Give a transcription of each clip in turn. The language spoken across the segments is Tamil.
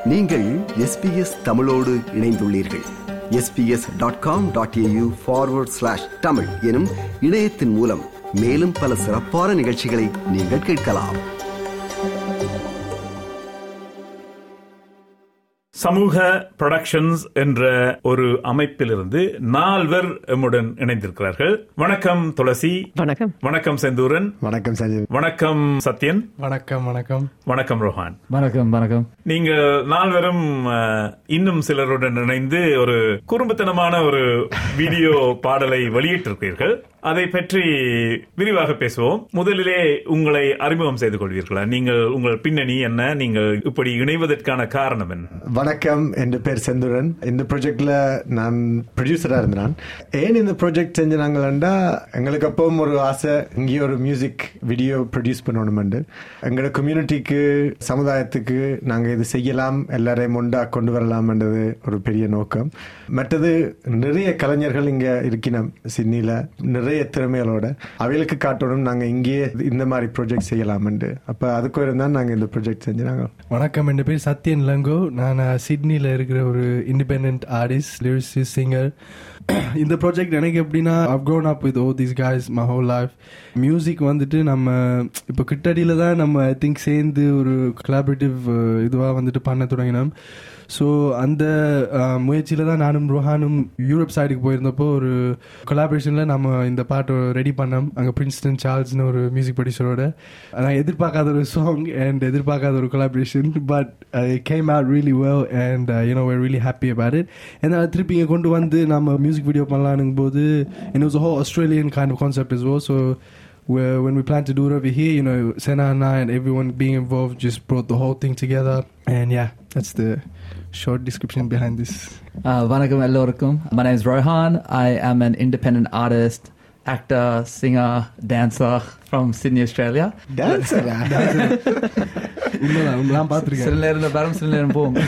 நீங்கள் எஸ்பிஎஸ் தமிழோடு இணைந்துள்ளீர்கள் SBS dot com dot AU forward slash Tamil எனும் இணையத்தின் மூலம் மேலும் பல சிறப்பான நிகழ்ச்சிகளை நீங்கள் கேட்கலாம் சமூக புரொடக்ஷன்ஸ் என்ற ஒரு அமைப்பிலிருந்து நால்வர் எம்முடன் இணைந்திருக்கிறார்கள் வணக்கம் துளசி வணக்கம் வணக்கம் செந்தூரன் வணக்கம் சஞ்சய் வணக்கம் சத்யன் வணக்கம் வணக்கம் வணக்கம் ரோஹான் வணக்கம் வணக்கம் நீங்க நால்வரும் அஹ், இன்னும் சிலருடன் இணைந்து ஒரு குறும்புத்தனமான ஒரு வீடியோ பாடலை வெளியிட்டிருக்கிறீர்கள் அதை பற்றி விரிவாக பேசுவோம் முதலிலே உங்களை அறிமுகம் செய்து கொள்வீர்களா நீங்கள் உங்கள் பின்னணி என்ன நீங்கள் இப்படி இணைவதற்கான காரணம் என்ன வணக்கம் என் பேர் செந்துரன் இந்த ப்ராஜெக்ட்ல நான் ப்ரொடியூசரா இருந்தேன் ஏன் இந்த ப்ராஜெக்ட் செஞ்சாங்களா எங்களுக்கு அப்பவும் ஒரு ஆசை இங்கேயே ஒரு மியூசிக் வீடியோ ப்ரொடியூஸ் பண்ணணுமெண்டு எங்களோட கம்யூனிட்டிக்கு சமுதாயத்துக்கு நாங்கள் இது செய்யலாம் எல்லாரையும் ஒண்டா கொண்டு வரலாம்ன்றது ஒரு பெரிய நோக்கம் மற்றது நிறைய கலைஞர்கள் இங்க இருக்கணும் சிட்னில நிறைய திறமைகளோட அவைகளுக்கு காட்டணும் நாங்கள் இங்கேயே இந்த மாதிரி ப்ராஜெக்ட் செய்யலாம்ண்டு அப்போ அதுக்கு இருந்தால் நாங்கள் இந்த ப்ராஜெக்ட் செஞ்சாங்க வணக்கம் என் பேர் சத்யன் லங்கோ நான் சிட்னியில் இருக்கிற ஒரு இண்டிபெண்ட் ஆர்டிஸ்ட் லிரிசிஸ்ட் சிங்கர் இந்த ப்ராஜெக்ட் எனக்கு எப்படின்னா I've grown up with all these guys my whole life music வந்துட்டு நம்ம இப்போ கிட்டடியில் தான் நம்ம ஐ திங்க் சேர்ந்து ஒரு கொலாபரேட்டிவ் இதுவாக வந்துட்டு பண்ண தொடங்கினோம் ஸோ அந்த முயற்சியில் தான் நானும் ரோஹானும் யூரோப் சைடுக்கு போயிருந்தப்போ ஒரு கொலாபரேஷனில் நம்ம இந்த பாட்டை ரெடி பண்ணோம் அங்கே பிரின்ஸ்டன் சார்ல்ஸ்னு ஒரு மியூசிக் ப்ரொடியூசரோட நான் எதிர்பார்க்காத ஒரு சாங் அண்ட் எதிர்பார்க்காத ஒரு collaboration but came out really well and you know we're really happy about it and then திருப்பி இங்கே கொண்டு வந்து நம்ம மியூசிக் வீடியோ பண்ணலானும் போது and it was a whole Australian kind of concept as well so where when we plan to do it over here you know Sena and I and everyone being involved just brought the whole thing together and yeah that's the short description behind this Uh, வணக்கம் எல்லோருக்கும் my name is Rohan I am an independent artist actor singer dancer from Sydney Australia டான்ஸரா உண்மைதான் நான் சில பார்த்துருக்கேன் நேரம் வரும் சில நேரம் போகும்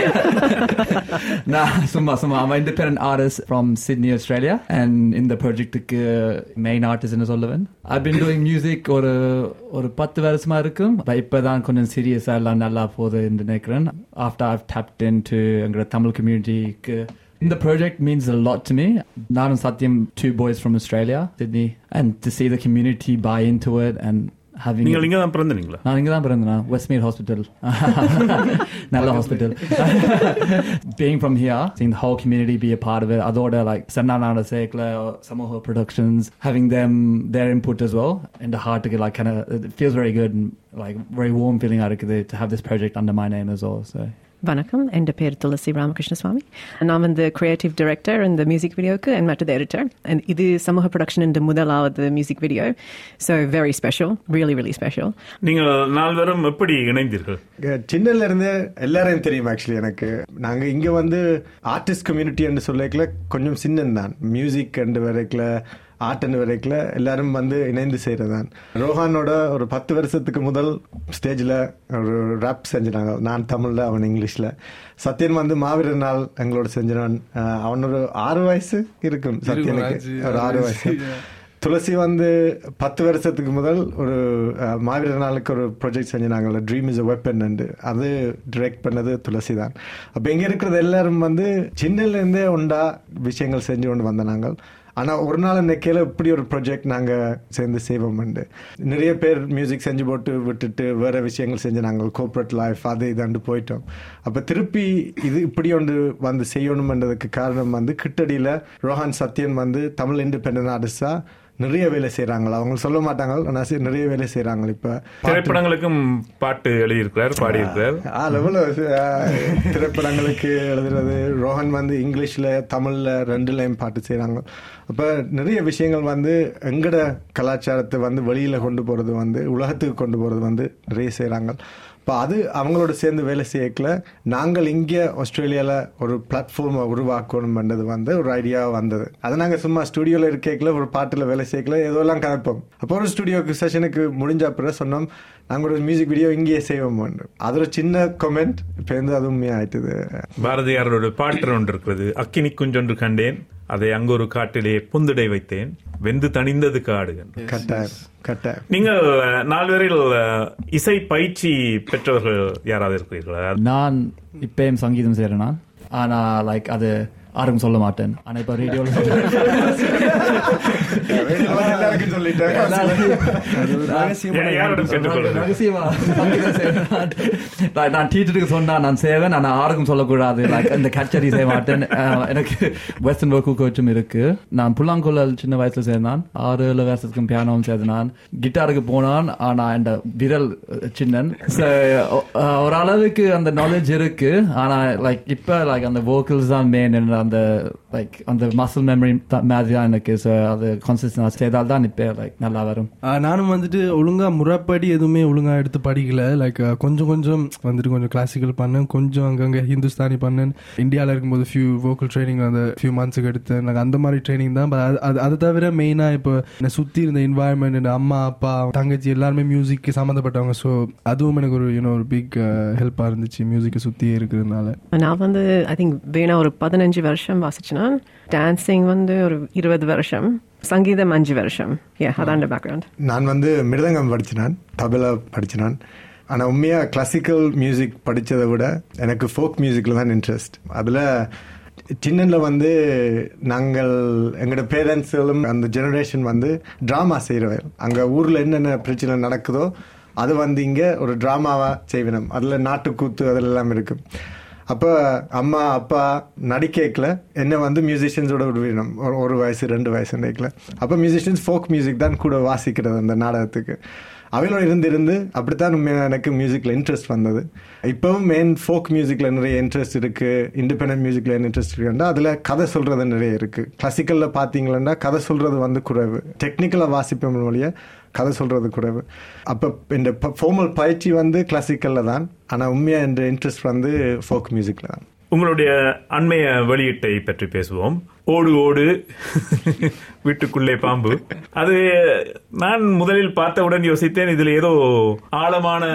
நான் சும்மா சும்மா I'm an independent artist from Sydney Australia and இந்த ப்ராஜெக்ட்டுக்கு மெயின் ஆர்டிஸ்ட்னு சொல்லுவேன் I've been doing music ஒரு ஒரு பத்து வருஷமா இருக்கும் But இப்பதான் கொஞ்சம் சீரியஸாக எல்லாம் நல்லா போகுதுன்னு நினைக்கிறேன் after I've tapped into எங்களோட தமிழ் கம்யூனிட்டிக்கு The project means a lot to me. Naran Satyam, two boys from Australia, Sydney, and to see the community buy into it and having நீங்கள் it- இங்க தான் பிறந்தீங்களா நான் இங்க தான் பிறந்தேன் வெஸ்ட்மீட் ஹாஸ்பிட்டல் நல்ல hospital being from here seeing the whole community be a part of it அதோட like சென்னானாட சேர்க்கல சமூக productions having them their input as well in the heart to get like kind of it feels very good and like very warm feeling இருக்குது to have this project under my name as well so வணக்கம் என் பேர் துளசி ராமகிருஷ்ண சுவாமி நான் வந்து கிரியேட்டிவ் டைரக்டர் இந்த மியூசிக் வீடியோக்கு அண்ட் மற்றது எடிட்டர் அண்ட் இது சமூக ப்ரொடக்ஷன் இந்த முதலாவது music video so very special really really special நீங்கள் நால்வரும் எப்படி இணைந்தீர்கள் சின்னல இருந்து எல்லாரையும் தெரியும் ஆக்சுவலி எனக்கு நாங்க இங்க வந்து ஆர்டிஸ்ட் கம்யூனிட்டி என்று சொல்லிக்கல கொஞ்சம் சின்னந்தான் மியூசிக் என்று வரைக்கல ஆர்ட் என்று வரைக்கல எல்லாரும் வந்து இணைந்து செய்யறதுதான் ரோஹானோட ஒரு பத்து வருஷத்துக்கு முதல் ஸ்டேஜில் ஒரு ரேப் செஞ்சினாங்க நான் தமிழ்ல அவன் இங்கிலீஷ்ல சத்யன் வந்து மாவீரர் நாள் எங்களோட செஞ்சினான் அஹ் அவன் ஒரு ஆறு வயசு இருக்கும் சத்யனுக்கு அஞ்சு, ஒரு ஆறு ஆறு வயசு வயசு, துளசி வந்து பத்து வருஷத்துக்கு முதல் ஒரு அஹ், மாவீரர் நாளுக்கு ஒரு ப்ராஜெக்ட் செஞ்சாங்கல்ல ட்ரீம் இஸ் அ வெப்பன் அது டிரெக்ட் பண்ணது துளசி தான் அப்போ இங்கே இருக்கிறது எல்லாரும் வந்து சின்னல இருந்தே உண்டா விஷயங்கள் செஞ்சு கொண்டு வந்த நாங்கள் ஆனால் ஒரு நாள் நினைக்கையில் இப்படி ஒரு ப்ராஜெக்ட் நாங்கள் சேர்ந்து செய்வோம் நிறைய பேர் மியூசிக் செஞ்சு போட்டு விட்டுட்டு வேற விஷயங்கள் செஞ்சு நாங்கள் கோஆப்ரேட் லைஃப் அது இதாண்டு போயிட்டோம் அப்போ திருப்பி இது இப்படி ஒன்று வந்து செய்யணும்ன்றதுக்கு காரணம் வந்து கிட்டடியில் ரோஹான் சத்யன் வந்து தமிழ் இண்டிபெண்டன்ட் ஆர்டிஸ்டாக நிறைய வேலை செய்கிறாங்களா அவங்க சொல்ல மாட்டாங்க ஆனால் சரி, நிறைய வேலை செய்கிறாங்க இப்போ திரைப்படங்களுக்கும் பாட்டு எழுதியிருக்கிறார் பாடியிருக்கிறார் ஆ லெவலில் திரைப்படங்களுக்கு எழுதுறது ரோஹன் வந்து இங்கிலீஷில் தமிழில் ரெண்டுலையும் பாட்டு செய்கிறாங்க அப்போ நிறைய விஷயங்கள் வந்து எங்கட கலாச்சாரத்தை வந்து வெளியில் கொண்டு போகிறது வந்து உலகத்துக்கு கொண்டு போகிறது வந்து நிறைய செய்கிறாங்க இப்போ அது அவங்களோட சேர்ந்து வேலை செய்யக்கல நாங்கள் இங்கே ஆஸ்திரேலியாவில் ஒரு பிளாட்ஃபார்மை உருவாக்கணும்ன்றது வந்து ஒரு ஐடியா வந்தது அதை நாங்கள் சும்மா ஸ்டுடியோவில் இருக்கேக்கல ஒரு பாட்டில் வேலை செய்யக்கல ஏதோலாம் கதைப்போம் அப்போ ஒரு ஸ்டுடியோக்கு செஷனுக்கு முடிஞ்ச அப்புறம் சொன்னோம் நாங்கள் ஒரு மியூசிக் வீடியோ இங்கேயே செய்வோம் அது ஒரு சின்ன கமெண்ட் இப்போ இருந்து அது உண்மையாயிட்டுது பாரதியாரோட பாட்டு ஒன்று இருக்கிறது அக்கினி குஞ்சொன்று கண்டேன் அதை அங்கு ஒரு காட்டிலே புந்திடை வைத்தேன் வெந்து தணிந்தது காடு என்று. கட்டாயம் கட்டாயம் நீங்கள் அஹ், நால்வரில் அஹ், இசை பயிற்சி பெற்றவர்கள் யாராவது இருக்கிறீர்களா நான் இப்பயும் சங்கீதம் செய்கிறேன் நான் ஆனா லைக் அது யாருக்கும் சொல்ல மாட்டேன் ஆனா இப்ப ரேடியோல எல்லாருக்கும் சொல்லிட்டேன் யா- யாரிடம் கேட்டுக்கொள்வது ரகசியமா சங்கீதம் செய்வேன் நான். நான் நான் டீச்சருக்கு சொன்னா நான் செய்வேன் ஆனா யாருக்கும் சொல்லக்கூடாது லைக் இந்த கச்சேரி செய்ய மாட்டேன் அஹ், எனக்கு வெஸ்டர்ன் ஒர்க்கு கோச்சும் இருக்கு நான் புல்லாங்குழல் சின்ன வயசுல சேர்ந்தான் ஆறு ஏழு வயசுக்கும் பியானோவும் சேர்ந்தான் கிட்டாருக்கு போனான் ஆனா இந்த விரல் சின்னன் So, அஹ், ஓரளவுக்கு அந்த நாலேஜ் இருக்கு ஆனா லைக் இப்ப லைக் அந்த வோக்கல்ஸ் தான் மெயின் அந்த லைக் அந்த மசில் மெமரி மாதிரி தான் எனக்கு ஸோ அது கான்சிஸ்டன்ஸ் செய்தால் தான் இப்ப லைக் நல்லா வரும் ஆஹ் நானும் வந்துட்டு ஒழுங்கா முறைப்படி எதுவுமே ஒழுங்கா எடுத்து படிக்கல லைக் கொஞ்சம் கொஞ்சம் வந்துட்டு கொஞ்சம் கிளாசிக்கல் பண்ணேன் கொஞ்சம் அங்கங்க ஹிந்துஸ்தானி பண்ணேன் இந்தியாவில் இருக்கும்போது ஃபியூ வோக்கல் ட்ரைனிங் அந்த ஃபியூ மந்த்ஸுக்கு எடுத்தேன் like அந்த மாதிரி ட்ரைனிங் தான் but அது- அது அதை தவிர மெயினாக இப்போ என்னை சுற்றி இருந்த என்வாயன்மெண்ட் என் அம்மா அப்பா தங்கச்சி எல்லாருமே மியூசிக்கு சம்மந்தப்பட்டவங்க ஸோ அதுவும் எனக்கு ஒரு யூனோ ஒரு பிக் ஹெல்ப்பாக இருந்துச்சு மியூசிக்கை சுற்றியே இருக்கிறதுனால நான் வந்து ஐ திங்க் வீணா ஒரு பதினஞ்சு வருஷம் வாசிச்சேன் டான்சிங் வந்து ஒரு இருபது வருஷம் சங்கீதம் அஞ்சு வருஷம் ஏ அதான் பேக்ரவுண்ட் நான் வந்து மிருதங்கம் படிச்சினான் தபலா படிச்சினான் ஆனால் உண்மையாக கிளாசிக்கல் மியூசிக் படித்ததை விட எனக்கு ஃபோக் மியூசிக்கில் தான் இன்ட்ரெஸ்ட் அதில் சின்னனில் வந்து நாங்கள் எங்களோட பேரண்ட்ஸுகளும் அந்த ஜெனரேஷன் வந்து ட்ராமா செய்கிறவர் அங்கே ஊரில் என்னென்ன பிரச்சனை நடக்குதோ அது வந்து இங்கே ஒரு ட்ராமாவாக செய்வினோம் அதில் நாட்டுக்கூத்து அதெல்லாம் இருக்கு அப்போ அம்மா அப்பா நடிக்கல என்ன வந்து மியூசிஷியன்ஸோட விடணும் ஒரு ஒரு வயசு ரெண்டு வயசு நினைக்கல அப்போ மியூசிஷியன்ஸ் ஃபோக் மியூசிக் தான் கூட வாசிக்கிறது அந்த நாடகத்துக்கு அவையில இருந்து இருந்து அப்படித்தான் உண்மையா எனக்கு மியூசிக்கில் இன்ட்ரெஸ்ட் வந்தது இப்போவும் மெயின் ஃபோக் மியூசிக்கில் நிறைய இன்ட்ரெஸ்ட் இருக்கு இண்டிபெண்டன்ட் மியூசிக்கில் இன்ட்ரெஸ்ட் இருக்குன்னா அதில் கதை சொல்றது நிறைய இருக்கு கிளாசிக்கலில் பார்த்தீங்கன்னா கதை சொல்றது வந்து குறைவு டெக்னிக்கலாக வாசிப்போம் வழியா கதை சொல்றது குறைவு அப்போ இந்த ஃபார்மல் பயிற்சி வந்து கிளாசிக்கலில் தான் ஆனால் உண்மையாக இந்த இன்ட்ரெஸ்ட் வந்து ஃபோக் மியூசிக்கில் தான் உங்களுடைய அண்மைய வெளியீட்டை பற்றி பேசுவோம் ஓடு ஓடு வீட்டுக்குள்ளே பாம்பு அது நான் முதலில் பார்த்தவுடன் யோசித்தேன் இதில் ஏதோ ஆழமான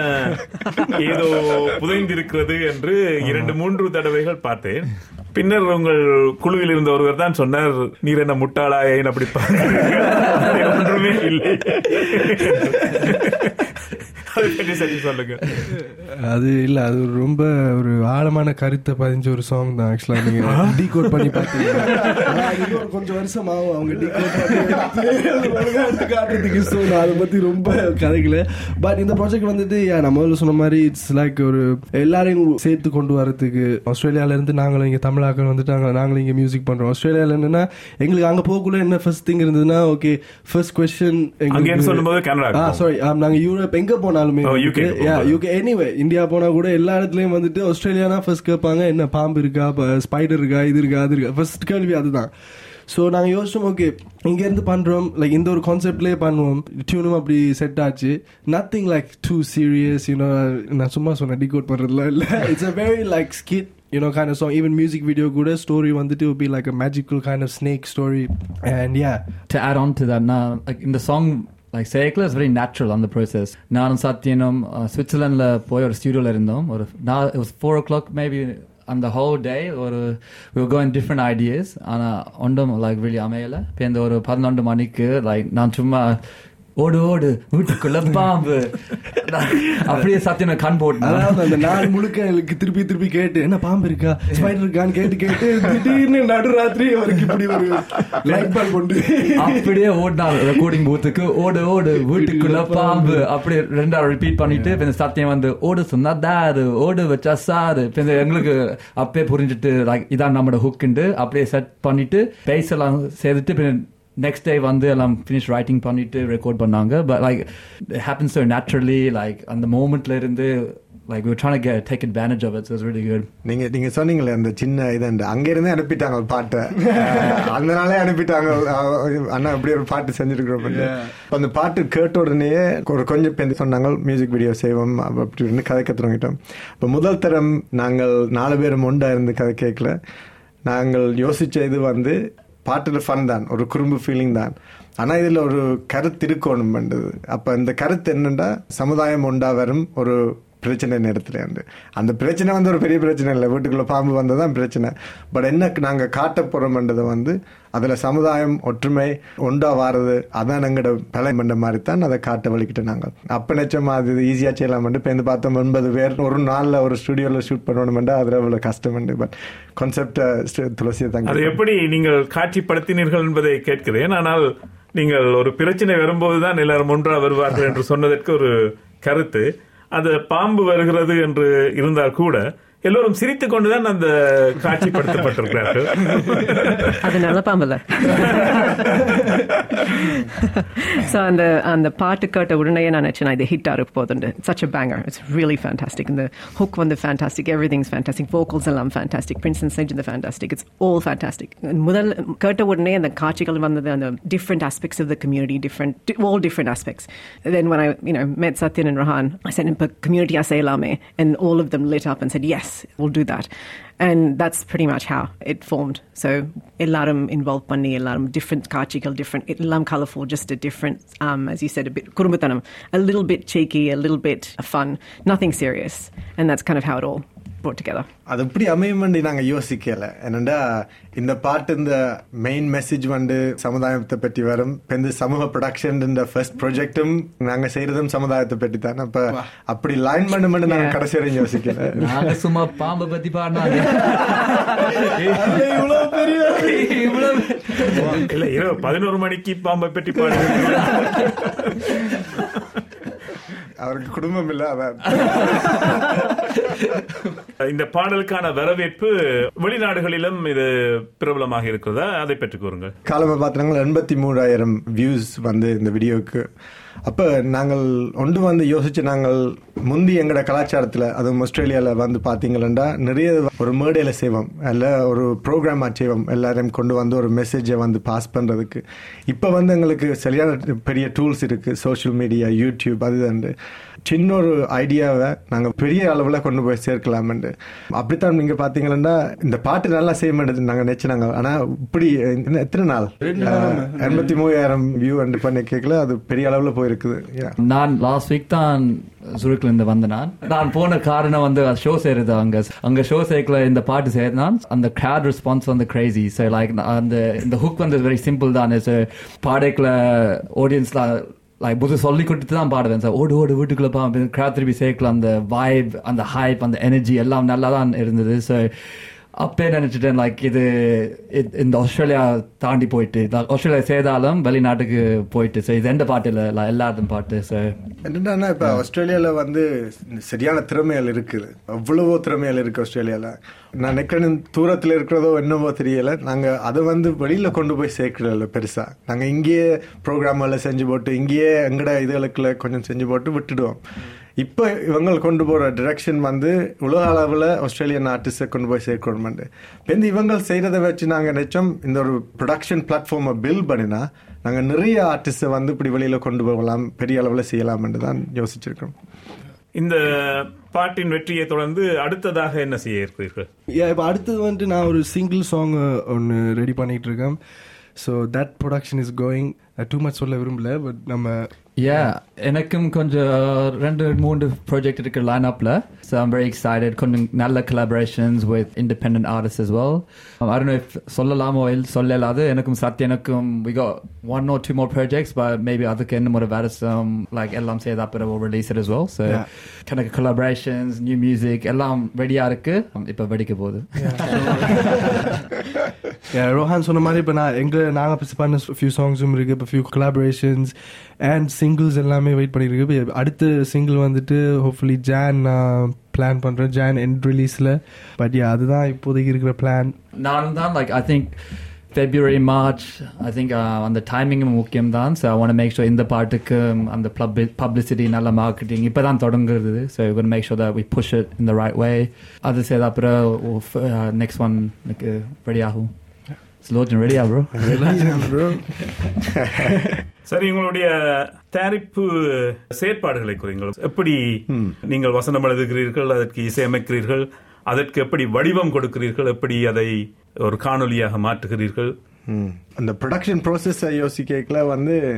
ஏதோ புதைந்திருக்கிறது என்று இரண்டு மூன்று தடவைகள் பார்த்தேன் பின்னர் உங்கள் குழுவில் இருந்த ஒருவர் தான் சொன்னார் நீர் என்ன முட்டாளா ஏன் அப்படி பார்க்கிறீர்கள்? அதில் ஒன்றுமே இல்லை அதை பற்றி சரி சொல்லுங்க அது இல்ல அது ஒரு ரொம்ப ஒரு ஆழமான கருத்தை பதிஞ்ச ஒரு சாங் தான் ஆக்சுவலா நீங்க டீகோட் பண்ணி பார்த்தீங்கன்னா ஆனா, அது இன்னும் ஒரு கொஞ்சம் வருஷம் ஆகும் அவங்க டீகோட் பண்ணி எடுத்து காட்டுறதுக்கு ஸோ நான் அதை பத்தி ரொம்ப கதைக்கல பட் இந்த ப்ராஜெக்ட் வந்துட்டு yeah, நான் முதல்ல சொன்ன மாதிரி இட்ஸ் லைக் ஒரு எல்லாரையும் சேர்த்து கொண்டு வரதுக்கு ஆஸ்திரேலியால இருந்து நாங்களும் இங்க தமிழாக்கள் வந்துட்டு நாங்க- நாங்களும் இங்க மியூசிக் பண்றோம் ஆஸ்திரேலியால என்னன்னா எங்களுக்கு அங்க போகக்குள்ள என்ன ஃபர்ஸ்ட் திங் இருந்ததுன்னா ஓகே ஃபர்ஸ்ட் கொஸ்டின் அங்கேன்னு சொல்லும்போது கனடா ஆ சாரி நாங்க யூரோப் எங்க போனாலுமே Oh, UK க்கு போகும்போது. யூகே எனிவே இந்தியா போனா கூட எல்லா இடத்துலயும் வந்துட்டு ஆஸ்திரேலியானா ஃபர்ஸ்ட் கேட்பாங்க என்ன பாம்பு இருக்கா ஸ்பைடர் இருக்கா இது இருக்கா அது இருக்கா ஃபர்ஸ்ட் கேள்வி அதுதான் ஸோ நாங்கள் யோசிச்சோம் ஓகே இங்க இருந்து பண்றோம் லைக் இந்த ஒரு கான்செப்ட்லேயே பண்ணுவோம் டியூனும் அப்படி செட் ஆச்சு nothing like too serious you know நான் சும்மா சொன்னேன் டிகோட் பண்றதுல இல்ல it's a very like skit you know kind of song even music video கூட story வந்துட்டு would be like a magical kind of snake story and yeah to add on to that now like in the song like Sekla is very natural on the process நானும் சத்யனும் சுவிட்சர்லாண்டில் போய் ஒரு ஸ்டூடியோவில் இருந்தோம் ஒரு நான் it was four o'clock maybe அந்த ஹோல் டே ஒரு we were going different ideas ஆனால் ஒன்றும் லைக் really அமையலை இப்போ இந்த ஒரு பதினொன்று மணிக்கு லைக் நான் சும்மா ஓடு ஓடு வீட்டுக்குள்ள பாம்பு நான் அப்படியே சத்தியம் கண் போட்டேன் அதாவது அந்த நாள் முழுக்க எனக்கு திருப்பி திருப்பி கேட்டு என்ன பாம்பு இருக்கா ஸ்பைடர் இருக்கான்னு கேட்டு கேட்டு திடீர்னு நடுராத்திரி அவருக்கு இப்படி ஒரு லைட் பால் கொண்டு அப்படியே ஓடினார் ரெக்கார்டிங் பூத்துக்கு ஓடு ஓடு வீட்டுக்குள்ள பாம்பு அப்படியே ரெண்டாவது ரிப்பீட் பண்ணிட்டு இப்ப இந்த சத்தியம் வந்து ஓடு சொன்னா தாரு ஓடு வச்சா சாரு இப்ப இந்த எங்களுக்கு அப்பயே புரிஞ்சுட்டு like இதான் நம்மளோட ஹுக்குண்டு அப்படியே செட் பண்ணிட்டு பேஸ் எல்லாம் செய்துட்டு பின்ன நெக்ஸ்ட் டே வந்து எல்லாம் ஃபினிஷ் ரைட்டிங் பண்ணிட்டு ரெக்கார்ட் பண்ணாங்க but like happens so naturally like அந்த மூமெண்ட்ல இருந்து like we're trying to get take advantage of it so it's really good நீங்க நீங்க சொன்னீங்களே அந்த சின்ன இதண்டு அங்க இருந்தே அனுப்பிட்டாங்க ஒரு பாட்டை அஹ் அந்த நாளே அனுப்பிட்டாங்க அஹ் அண்ணா இப்படி ஒரு பாட்டு செஞ்சிருக்கிறோம் அந்த பாட்டு கேட்ட உடனேயே ஒரு கொஞ்சம் பேர் சொன்னாங்க மியூசிக் வீடியோ செய்வோம் அப்ப அப்படின்னு கதை கத்துறோங்கிட்டோம் இப்போ முதல் தரம் நாங்கள் நாலு பேரும் ஒண்டா இருந்து கதை கேட்கல நாங்கள் யோசிச்ச இது வந்து பாட்டில் ஃபன் தான் ஒரு குறும்பு ஃபீலிங் தான் ஆனா இதுல ஒரு கருத்து இருக்கணும் பண்றது அப்ப இந்த கருத்து என்னன்னா சமுதாயம் ஒண்டா வரும் ஒரு பிரச்சனை நேரத்துல இருந்து அந்த பிரச்சனை வந்து ஒரு பெரிய பிரச்சனை இல்லை வீட்டுக்குள்ள பாம்பு வந்ததான் பிரச்சனை பட் என்ன நாங்க காட்ட போறோம்ன்றதை வந்து அதுல சமுதாயம் ஒற்றுமை ஒன்றா வாரது அதான் எங்களோட பலம் பண்ண மாதிரி தான் அதை காட்ட வலிக்கிட்டு நாங்க அப்ப நிச்சயமா அது ஈஸியா செய்யலாம் இப்போ இந்த பார்த்தோம் ஒன்பது பேர் ஒரு நாள்ல ஒரு ஸ்டுடியோல ஷூட் பண்ணணும்னா அதுல அவ்வளவு கஷ்டம் பட் கான்செப்ட் துளசியை தான் அதை எப்படி நீங்கள் காட்சிப்படுத்தினீர்கள் என்பதை கேட்கிறேன் ஆனால் நீங்கள் ஒரு பிரச்சனை வரும்போதுதான் எல்லாரும் ஒன்றா வருவார்கள் என்று சொன்னதற்கு ஒரு கருத்து அது பாம்பு வருகிறது என்று இருந்தால் கூட எல்லோரும் சிரித்துக் கொண்டுதான் அந்த காட்சிப்படுத்தப்பட்டிருக்கிறார்கள் அது நல்ல பாம்புல ஸோ அந்த அந்த பாட்டு கேட்ட உடனே நான் நினச்சேன் இது ஹிட் ஆக போதுண்டு such a banger it's really fantastic இந்த ஹுக் வந்து fantastic every things fantastic vocals எல்லாம் ஃபேண்டாஸ்டிக் பிரின்ஸ் அண்ட் செஞ்ச் இந்த ஃபேண்டாஸ்டிக் இட்ஸ் ஆல் ஃபேண்டாஸ்டிக் முதல் கேட்ட உடனே அந்த காட்சிகள் வந்தது அந்த different aspects of the community different all different aspects then when I you know met Satyan and Rahan I said இப்போ கம்யூனிட்டியாக செய்யலாமே and all of them lit up and said yes we'll do that and that's pretty much how it formed so எல்லாரும் involved பண்ணி எல்லாரும் different காட்சிகள் different எல்லாம் colorful just a different um, as you said a bit குடும்பத்தனம் a little bit cheeky a little bit fun nothing serious and that's kind of how it all brought together அது எப்படி அமையும் நாங்க யோசிக்கல என்னண்டா இந்த பாட்டு இந்த மெயின் மெசேஜ் வந்து சமுதாயத்தை பற்றி வரும் இப்ப இந்த சமூக ப்ரொடக்ஷன் இந்த ஃபர்ஸ்ட் ப்ராஜெக்டும் நாங்க செய்யறதும் சமுதாயத்தை பற்றி தான் அப்ப அப்படி லைன் பண்ண மட்டும் நாங்க கடைசி வரையும் யோசிக்கல நாங்க சும்மா பாம்பை பத்தி பாடினாங்க இவ்வளவு பெரிய இவ்வளவு இல்ல இரவு பதினோரு மணிக்கு பாம்பை பற்றி பாடுங்க அவருக்கு குடும்பம் இல்ல அதான் இந்த பாடலுக்கான வரவேற்பு வெளிநாடுகளிலும் இது பிரபலமாக இருக்கிறதா அதை பற்றி கூறுங்கள் காலமா பாத்திரங்கள் எண்பத்தி மூணாயிரம் வியூஸ் வந்து இந்த வீடியோவுக்கு அப்ப நாங்கள் ஒன்று வந்து யோசிச்சு நாங்கள் முந்தி எங்கட கலாச்சாரத்துல அதுவும் ஆஸ்திரேலியால வந்து பாத்தீங்கன்னா நிறைய ஒரு மேடையில செய்வோம் அல்ல ஒரு ப்ரோக்ராமா செய்வோம் எல்லாரையும் கொண்டு வந்து ஒரு மெசேஜை வந்து பாஸ் பண்றதுக்கு இப்ப வந்து எங்களுக்கு சரியான பெரிய டூல்ஸ் இருக்கு சோஷியல் மீடியா யூடியூப் அது சின்ன ஒரு ஐடியாவை நாங்க பெரிய அளவுல கொண்டு போய் சேர்க்கலாம்னு அப்படித்தான் நீங்க பாத்தீங்கன்னா இந்த பாட்டு நல்லா செய்ய மாட்டேது நாங்க நினைச்சாங்க ஆனா இப்படி இன்னும் எத்தனை நாள் எண்பத்தி மூவாயிரம் வியூ அண்ட் பண்ணி கேட்கல அது பெரிய அளவுல போயிருக்குது Yeah. நான் லாஸ்ட் வீக் தான் சுருக்கில் இருந்து வந்த நான் நான் போன காரணம் வந்து ஷோ செய்யறது அங்க அங்க ஷோ சேர்க்கல இந்த பாட்டு செய்யறதுனா அந்த crowd ரெஸ்பான்ஸ் வந்து கிரேசி ஸோ லைக் அந்த இந்த ஹுக் வந்து வெரி சிம்பிள் தான் ஸோ பாடைக்குள்ள ஆடியன்ஸ்லாம் லைக் புது சொல்லி கொடுத்து தான் பாடுவேன் சார் ஓடு ஓடு வீட்டுக்குள்ள பா crowd திருப்பி சேர்க்கல அந்த வைப் அந்த ஹைப் அந்த எனர்ஜி எல்லாம் நல்லா தான் இருந்தது ஸோ அப்பே நினைச்சிட்டேன் லைக் இது இது- இந்த ஆஸ்திரேலியா தாண்டி போயிட்டு like ஆஸ்திரேலியா செய்தாலும் வெளிநாட்டுக்கு போயிட்டு ஸோ இது எந்த பாட்டு இல்லை எல்லாரும் பாட்டு ஸோ என்னன்னா இப்ப ஆஸ்திரேலியால வந்து சரியான திறமைகள் இருக்குது அவ்வளவோ திறமைகள் இருக்கு ஆஸ்திரேலியால நான் நினைக்கிறேன் தூரத்துல இருக்கிறதோ என்னவோ தெரியல நாங்க அதை வந்து வெளியில கொண்டு போய் சேர்க்கல பெருசா நாங்க இங்கேயே ப்ரோக்ராம்களை செஞ்சு போட்டு இங்கேயே எங்கட இதுகளுக்குள்ள கொஞ்சம் செஞ்சு போட்டு விட்டுடுவோம் இப்ப இவங்க கொண்டு போற டிரெக்ஷன் வந்து உலக அளவுல ஆஸ்திரேலியன் ஆர்டிஸ்ட கொண்டு போய் சேர்க்கணும் இப்ப இந்த இவங்க செய்யறதை வச்சு நாங்க நினைச்சோம் இந்த ஒரு ப்ரொடக்ஷன் பிளாட்ஃபார்மை பில்ட் பண்ணினா நாங்க நிறைய ஆர்டிஸ்ட வந்து இப்படி வெளியில கொண்டு போகலாம் பெரிய அளவுல செய்யலாம் தான் யோசிச்சிருக்கோம் இந்த பாட்டின் வெற்றியை தொடர்ந்து அடுத்ததாக என்ன செய்ய இருக்கிறீர்கள் Yeah, இப்போ அடுத்தது வந்துட்டு நான் ஒரு சிங்கிள் சாங் ஒன்று ரெடி பண்ணிட்டு இருக்கேன் so that production is going to much சொல்ல விரும்பல பட் நம்ம Yeah, எனக்கும் கொஞ்சம் ரெண்டு மூணு ப்ராஜெக்ட் இருக்கு லைன் அப்ல ஸோ ஐம் வெரி எக்ஸைட்டட் கொஞ்சம் நல்ல collaborations with independent artists as well. Um, I don't know if சொல்லலாமோ இல்லை சொல்லலாது எனக்கும் சத்ய எனக்கும் we got one or two more projects but maybe அதுக்கு என்ன ஒரு வேற some like எல்லாம் சேர்த்து அப்புறம் we'll release it as well. So Yeah. kind of collaborations, new music எல்லாம் ரெடியா இருக்கு இப்போ வெடிக்க போகுது Yeah, ரோஹான் சொன்ன மாதிரி இப்போ நான் எங்க நாங்கள் பண்ண ஃபியூ சாங்ஸும் இருக்கு இப்போ ஃபியூ கொலாபரேஷன்ஸ் அண்ட் சிங்கிள்ஸ் எல்லாமே வெயிட் பண்ணியிருக்கு இப்போ அடுத்த சிங்கிள் வந்துட்டு ஹோப்ஃபுல்லி ஜான் நான் பிளான் பண்ணுறேன் ஜான் எண்ட் ரிலீஸில் பட் அதுதான் இப்போதைக்கு இருக்கிற பிளான் நானும் தான் like I think February March I think அந்த டைமிங்கும் முக்கியம் தான் so I want make sure இந்த பாட்டுக்கு அந்த பப்ளிசிட்டி நல்ல மார்க்கெட்டிங் இப்போ தான் தொடங்குறது so want make sure that we push it இந்த ரைட் வே அது செய்த அப்புறம் நெக்ஸ்ட் ஒன் எனக்கு ரெடி ஆகும் ஸ்லோஜன் ரெடியா ப்ரோ சரி உங்களுடைய தயாரிப்பு செயற்பாடுகளை கூறுங்கள் எப்படி நீங்கள் வசனம் எழுதுகிறீர்கள் அதற்கு இசையமைக்கிறீர்கள் அதற்கு எப்படி வடிவம் கொடுக்கிறீர்கள் எப்படி அதை ஒரு காணொலியாக மாற்றுகிறீர்கள் ம். அந்த ப்ரொடக்ஷன் ப்ராசஸ் யோசிக்கல வந்து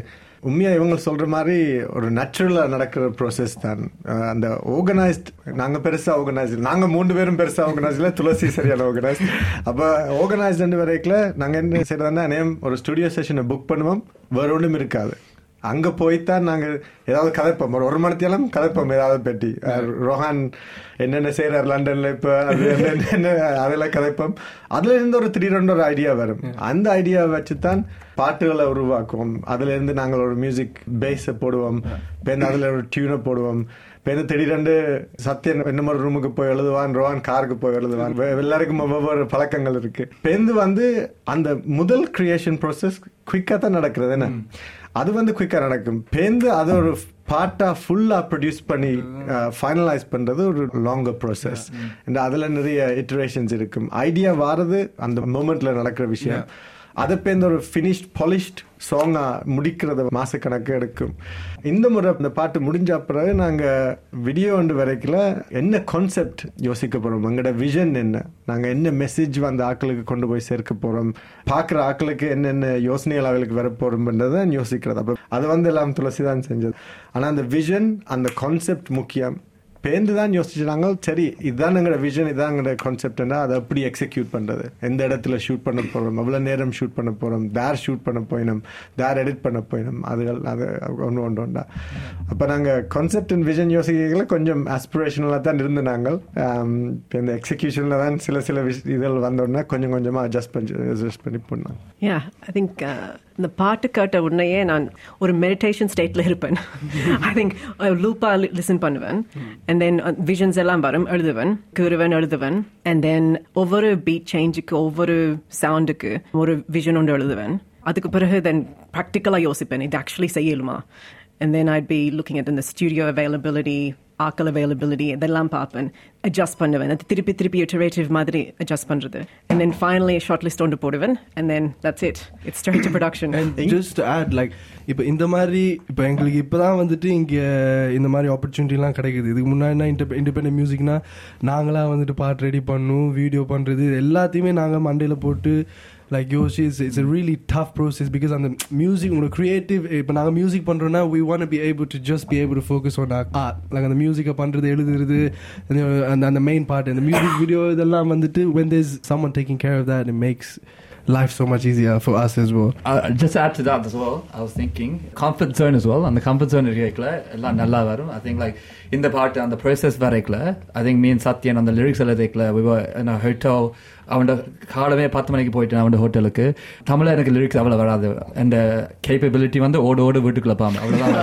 உண்மையா இவங்க சொல்ற மாதிரி ஒரு நேச்சுரலா நடக்கிற ப்ரோசஸ் தான் அஹ் அந்த ஆர்கனைஸ்ட் நாங்க பெருசா ஆர்கனைஸ் நாங்க மூணு பேரும் பெருசா ஆர்கனைஸ்ல துளசி சரியான ஆர்கனைஸ் அப்ப ஆர்கனைஸ் ரெண்டு வரைக்கும் நாங்க என்ன செய்யறதுன்னா நேம் ஒரு ஸ்டுடியோ செஷனை புக் பண்ணுவோம் வேற ஒன்றும் இருக்காது அங்க போய்த்தான் நாங்க ஏதாவது கதைப்போம் ஒரு ஒரு மணித்தேலம் கதைப்போம் ஏதாவது பெட்டி அஹ் ரோஹான் என்னென்ன செய்யறாரு லண்டன்ல இப்ப அது என்ன- என்ன அதெல்லாம் கதைப்போம் அதுல இருந்து ஒரு திடீரென்று ஒரு ஐடியா வரும் அந்த ஐடியா வச்சுதான் பாட்டுகளை உருவாக்குவோம் அதுல இருந்து நாங்கள் ஒரு மியூசிக் பேஸ போடுவோம் பேருந்து அதுல ஒரு டியூனை போடுவோம் பேருந்து திடீரென்று சத்யன் என்ன ஒரு ரூமுக்கு போய் எழுதுவான் ரோஹான் காருக்கு போய் எழுதுவான் வெ- எல்லாருக்கும் ஒவ்வொரு பழக்கங்கள் இருக்கு பேருந்து வந்து அந்த முதல் கிரியேஷன் ப்ரோசஸ் குயிக்கா தான் நடக்கிறது என்ன அது வந்து குயிக்கா நடக்கும் பேந்து அது ஒரு பாட்டா ஃபுல்லா ப்ரொடியூஸ் பண்ணி ஃபைனலைஸ் பண்றது ஒரு லாங்கர் ப்ராசஸ் அதுல நிறைய இட்டரேஷன்ஸ் இருக்கும் ஐடியா வாரது அந்த மூமெண்ட்ல நடக்கிற விஷயம் அதை பேர்ந்து ஒரு ஃபினிஷ்ட் பாலிஷ்ட் சாங்கா முடிக்கிறது மாசக்கணக்கு எடுக்கும் இந்த முறை இந்த பாட்டு முடிஞ்ச பிறகு நாங்க வீடியோ ஒன்று வரைக்கல என்ன கான்செப்ட் யோசிக்க போறோம் எங்களோட விஷன் என்ன நாங்க என்ன மெசேஜ் அந்த ஆட்களுக்கு கொண்டு போய் சேர்க்க போறோம் பாக்குற ஆட்களுக்கு என்னென்ன யோசனைகள் அவளுக்கு வர போறோம்ன்றதை யோசிக்கிறது அப்ப அது வந்து எல்லாம் துளசி தான் செஞ்சது ஆனா அந்த விஷன் அந்த கான்செப்ட் முக்கியம் பேந்து தான் யோசிச்சாங்க சரி இதுதான் எங்களோட விஷன் இதுதான் எங்களோட கான்செப்ட்னா அதை எப்படி எக்ஸிக்யூட் பண்றது எந்த இடத்துல ஷூட் பண்ண போறோம் எவ்வளவு நேரம் ஷூட் பண்ண போறோம் தேர் ஷூட் பண்ண போயினோம் தேர் எடிட் பண்ண போயினோம் அதுகள் அது ஒன்று ஒன்று உண்டா அப்போ நாங்கள் கான்செப்ட் அண்ட் விஷன் யோசிக்கல கொஞ்சம் ஆஸ்பிரேஷனலாக தான் இருந்து நாங்கள் ஆம், இப்ப இந்த எக்ஸிக்யூஷனில் தான் சில சில விஷ இதழ் வந்தோடனே கொஞ்சம் கொஞ்சமாக அட்ஜஸ்ட் பண்ணி அட்ஜஸ்ட் பண்ணி போனோம் Yeah, I think uh, இந்த பாட்டு கேட்ட உடனேயே நான் ஒரு மெடிடேஷன் ஸ்டேட்ல இருப்பேன் ஐ திங்க் லூப்பா லிசன் பண்ணுவேன் அண்ட் தென் விஷன்ஸ் எல்லாம் வரும் எழுதுவேன் கூறுவேன் எழுதுவேன் அண்ட் தென் ஒவ்வொரு பீட் சேஞ்சுக்கு ஒவ்வொரு சவுண்டுக்கு ஒரு விஷன் ஒன்று எழுதுவேன் அதுக்கு பிறகு தென் ப்ராக்டிக்கலாக யோசிப்பேன் இது ஆக்சுவலி செய்யலுமா And then I'd be looking at the studio availability, ஆக்கல் availability, இதெல்லாம் பார்ப்பேன் adjust பண்ணுவேன் அது திருப்பி திருப்பி iterative மாதிரி adjust பண்றது and then finally a short list ஒன்று போடுவேன் and then that's it it's straight to production And just to add like இப்போ இந்த மாதிரி இப்போ எங்களுக்கு இப்போதான் வந்துட்டு இங்க இந்த மாதிரி ஆப்பர்ச்சுனிட்டிலாம் கிடைக்குது இதுக்கு முன்னாடினா இண்டிபெண்டன்ட் மியூசிக்னா நாங்களா வந்துட்டு பாட்டு ரெடி பண்ணும் வீடியோ பண்றது இது எல்லாத்தையுமே நாங்க மண்டையில போட்டு லைக் யோசி it's it's really tough process because அந்த மியூசிக் உங்களோட கிரியேட்டிவ் இப்போ நாங்கள் மியூசிக் பண்ணுறோம்னா we want be able to just be able to focus on art like அந்த மியூசிக்கை பண்ணுறது எழுதுறது அந்த அந்த மெயின் பார்ட் அந்த மியூசிக் வீடியோ இதெல்லாம் வந்துட்டு when there's someone taking care of that it makes life so much easier for us as well Uh, just to add to that as well, I was thinking comfort zone as well. And the comfort zone இருக்கல எல்லாம் நல்லா வரும் I think like இந்த பாட்டு அந்த ப்ராசஸ் வரைக்கல I think me and Sathyan அந்த லிரிக்ஸ் எழுதிக்கல we were in a hotel அவன் காலமே பத்து மணிக்கு போயிட்டேன் அவன் ஹோட்டலுக்கு தமிழ்ல எனக்கு லிரிக்ஸ் அவ்வளோ வராது அந்த கேப்பபிலிட்டி வந்து ஓடு ஓடு வீட்டுக்குள்ள பாம்பு அவ்வளோதான்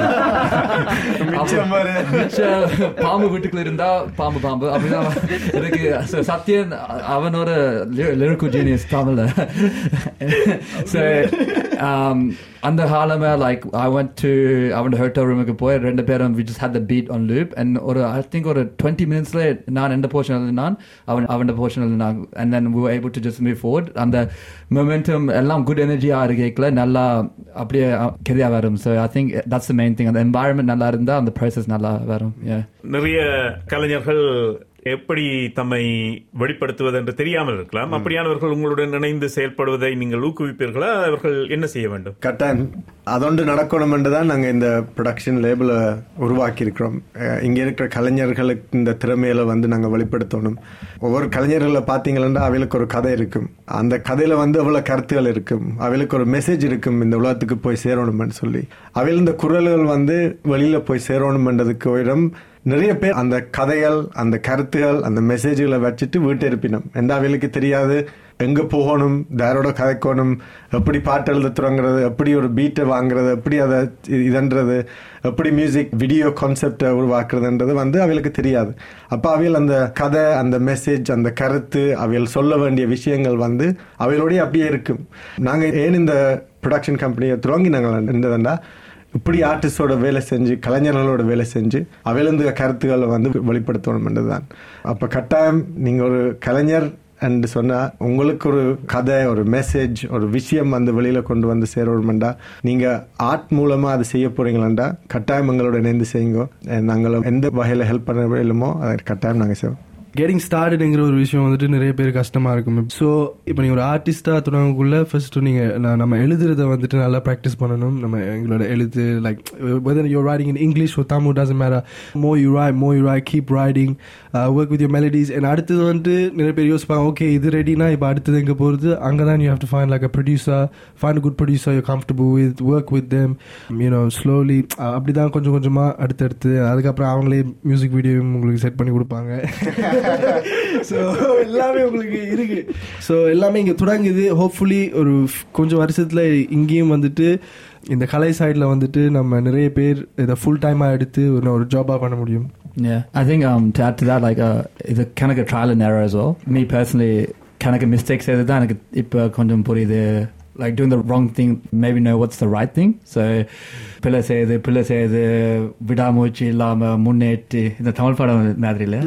மிச்சம் பாரு. மிச்சம் பாம்பு வீட்டுக்குள்ள இருந்தா பாம்பு பாம்பு அப்படிதான் எனக்கு ச- சத்யன் அவனோட லிரிக்கு ஜீனியஸ் தமிழ்ல so um, அந்த காலமே லைக் ஐ went to அவன் ஹோட்டல் ரூமுக்கு போய் ரெண்டு பேரும் we just had the beat on loop and ஒரு ஐ திங்க் ஒரு டுவெண்ட்டி மினிட்ஸ்ல நான் எந்த போர்ஷன் எழுதினான் அவன் அவன் போர்ஷன் எழுதினான் and then we were able to just move forward அந்த momentum எல்லாம் குட் எனர்ஜியா இருக்கல நல்லா அப்படியே கெரியா வரும் so I think that's the main thing அந்த environment நல்லா இருந்தா அந்த process நல்லா வரும் yeah நிறைய கலைஞர்கள் எப்படி தம்மை வெளிப்படுத்துவது என்று தெரியாமல் இருக்கலாம் அப்படியானவர்கள் உங்களுடன் இணைந்து செயல்படுவதை நீங்கள் ஊக்குவிப்பீர்களா அவர்கள் என்ன செய்ய வேண்டும் கட்டாயம் அதொன்று நடக்கணும் என்று தான் நாங்கள் இந்த ப்ரொடக்ஷன் லேபிளை உருவாக்கி இருக்கிறோம் இங்கே இருக்கிற கலைஞர்களுக்கு இந்த திறமையில வந்து நாங்கள் வெளிப்படுத்தணும் ஒவ்வொரு கலைஞர்களை பார்த்தீங்கன்னா அவளுக்கு ஒரு கதை இருக்கும் அந்த கதையில வந்து அவ்வளோ கருத்துகள் இருக்கும் அவளுக்கு ஒரு மெசேஜ் இருக்கும் இந்த உலகத்துக்கு போய் சேரணும்னு சொல்லி அவள் இந்த குரல்கள் வந்து வெளியில போய் சேரணும்ன்றதுக்கு உயரம் நிறைய பேர் அந்த கதைகள் அந்த கருத்துகள் அந்த மெசேஜ்களை வச்சுட்டு வீட்டு இருப்பினோம் எந்த அவளுக்கு தெரியாது எங்க போகணும் யாரோட கதைக்கணும் எப்படி பாட்டு எழுத தொடங்குறது எப்படி ஒரு பீட்டை வாங்குறது எப்படி அதை இதன்றது எப்படி மியூசிக் வீடியோ கான்செப்டை உருவாக்குறதுன்றது வந்து அவளுக்கு தெரியாது அப்ப அவையில் அந்த கதை அந்த மெசேஜ் அந்த கருத்து அவையில் சொல்ல வேண்டிய விஷயங்கள் வந்து அவையோடய அப்படியே இருக்கும் நாங்க ஏன் இந்த ப்ரொடக்ஷன் கம்பெனியை துவங்கி நாங்கள் இருந்ததுண்டா இப்படி ஆர்டிஸ்டோட வேலை செஞ்சு கலைஞர்களோட வேலை செஞ்சு அவையிலிருந்து கருத்துக்களை வந்து வெளிப்படுத்தணும் தான் அப்ப கட்டாயம் நீங்க ஒரு கலைஞர் என்று சொன்னா உங்களுக்கு ஒரு கதை ஒரு மெசேஜ் ஒரு விஷயம் வந்து வெளியில கொண்டு வந்து சேரணும்டா நீங்க ஆர்ட் மூலமா அது செய்ய போறீங்களாண்டா கட்டாயம் எங்களோட இணைந்து செய்யுங்க நாங்கள் எந்த வகையில ஹெல்ப் பண்ண வேலுமோ அதை கட்டாயம் நாங்க செய்வோம் கெட்டிங் ஸ்டார்டடுங்கிற ஒரு விஷயம் வந்துட்டு நிறைய பேர் கஷ்டமா இருக்கும் ஸோ இப்போ நீங்க ஒரு ஆர்டிஸ்டா தொடங்கக்குள்ள ஃபர்ஸ்ட் நீங்க நான் நம்ம எழுதுறத வந்துட்டு நல்லா ப்ராக்டிஸ் பண்ணணும் நம்ம எங்களோட எழுத்து like whether your writing in English ஒரு Tamil doesn't matter more you write more you write keep writing work with your melodies and அடுத்தது வந்துட்டு நிறைய பேர் யோசிப்பாங்க ஓகே இது ரெடினா இப்போ அடுத்தது எங்கே போகிறது அங்கே தான் you have to find like a producer find good producer you comfortable with work with them you know slowly அப்படி தான் கொஞ்சம் கொஞ்சமாக அடுத்தடுத்து அதுக்கப்புறம் அவங்களே மியூசிக் வீடியோ உங்களுக்கு செட் பண்ணி கொடுப்பாங்க ஸோ எல்லாமே உங்களுக்கு இருக்கு ஸோ எல்லாமே இங்கே தொடங்குது ஹோப்ஃபுல்லி ஒரு கொஞ்சம் வருஷத்தில் இங்கேயும் வந்துட்டு இந்த கலை சைடில் வந்துட்டு நம்ம நிறைய பேர் இதை ஃபுல் டைமாக எடுத்து ஒரு ஒரு ஜாபாக பண்ண முடியும் Yeah, I think um, to add to that, like uh, it's a kind of a trial and error as well. Me personally, kind of a mistake செய்தது தான் எனக்கு இப்போ கொஞ்சம் புரியுது like doing the wrong thing maybe know what's the right thing so பிள்ளை செய்யுது பிள்ளை செய்யுது விடாமுயற்சி இல்லாம முன்னேற்றி இந்த தமிழ் படம் மாதிரி இல்ல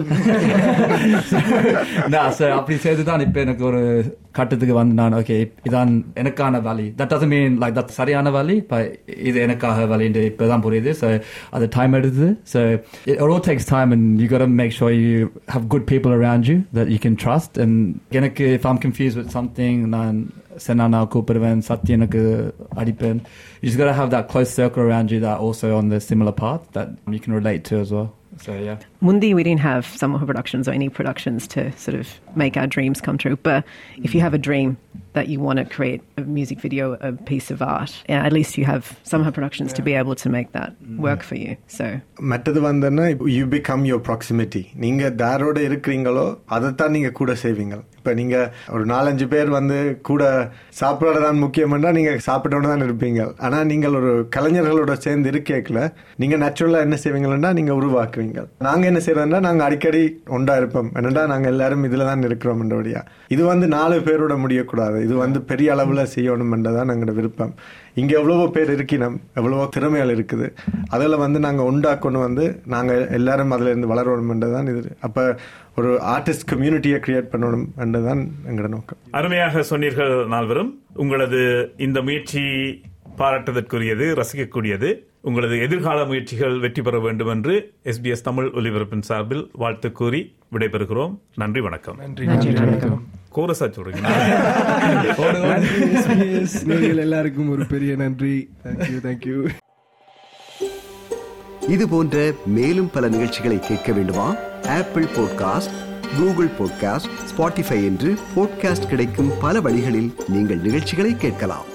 நான் so அப்படி செய்து தான் இப்போ எனக்கு ஒரு கட்டத்துக்கு வந்து நான் ஓகே இதான் எனக்கான வழி that doesn't mean like that சரியான வழி இது எனக்காக வழின்னு இப்போ தான் புரியுது ஸோ அது டைம் எடுக்குது so it all takes time and you got to make sure you have good people around you that you can trust and எனக்கு if I'm confused with something நான் சென்னானா கூப்பிடுவேன் சத்தி எனக்கு அடிப்பேன் you just got to have that close circle around you that also on the similar path that you can relate to as well so yeah Mundi, we didn't have Samoa Productions or any productions to sort of make our dreams come true. But if you have a dream that you want to create a music video, a piece of art, yeah, at least you have Samoa Productions to be able to make that work for you. So மற்றது வந்தன்னா யூ பிகம் யோர் ப்ராக்சிமிட்டி நீங்க தாரோட இருக்கிறீங்களோ அதைத்தான் நீங்க கூட செய்வீங்க இப்ப நீங்க ஒரு நாலஞ்சு பேர் வந்து கூட சாப்பிட தான் முக்கியம்னா நீங்க சாப்பிட்டோன்னு தான் இருப்பீங்க ஆனா நீங்கள் ஒரு கலைஞர்களோட சேர்ந்து இருக்கேக்கல நீங்க நேச்சுரலா என்ன செய்வீங்கன்னா நீங்க உருவாக்குவீங்க நாங்க என்ன செய்யறோம்னா நாங்க அடிக்கடி ஒன்றா இருப்போம் என்னடா நாங்க எல்லாரும் இதுல தான் இருக்கிறோம் என்றபடியா இது வந்து நாலு பேரோட முடியக்கூடாது இது வந்து பெரிய அளவுல செய்யணும் என்றதான் எங்களோட விருப்பம் இங்க எவ்வளவோ பேர் இருக்கினோம் எவ்வளவோ திறமைகள் இருக்குது அதில் வந்து நாங்கள் உண்டாக்கணும் வந்து நாங்கள் எல்லாரும் அதில் இருந்து வளரணும்ன்றதான் இது அப்போ ஒரு ஆர்டிஸ்ட் கம்யூனிட்டியை கிரியேட் பண்ணணும் என்றுதான் எங்களோட நோக்கம் அருமையாக சொன்னீர்கள் நால்வரும் உங்களது இந்த முயற்சி பாராட்டுதற்குரியது ரசிக்கக்கூடியது உங்களது எதிர்கால முயற்சிகள் வெற்றி பெற வேண்டும் என்று எஸ்பிஎஸ் தமிழ் ஒலிபரப்பின் சார்பில் வாழ்த்து கூறி விடைபெறுகிறோம் நன்றி வணக்கம் நன்றி நன்றி வணக்கம் கோரசா சொல்றீங்க நன்றி SBS. நீங்கள் எல்லாருக்கும் ஒரு பெரிய நன்றி தேங்க்யூ தேங்க்யூ இது போன்ற மேலும் பல நிகழ்ச்சிகளை கேட்க வேண்டுமா Apple podcast Google podcast Spotify என்று பாட்காஸ்ட் கிடைக்கும் பல வழிகளில் நீங்கள் நிகழ்ச்சிகளை கேட்கலாம்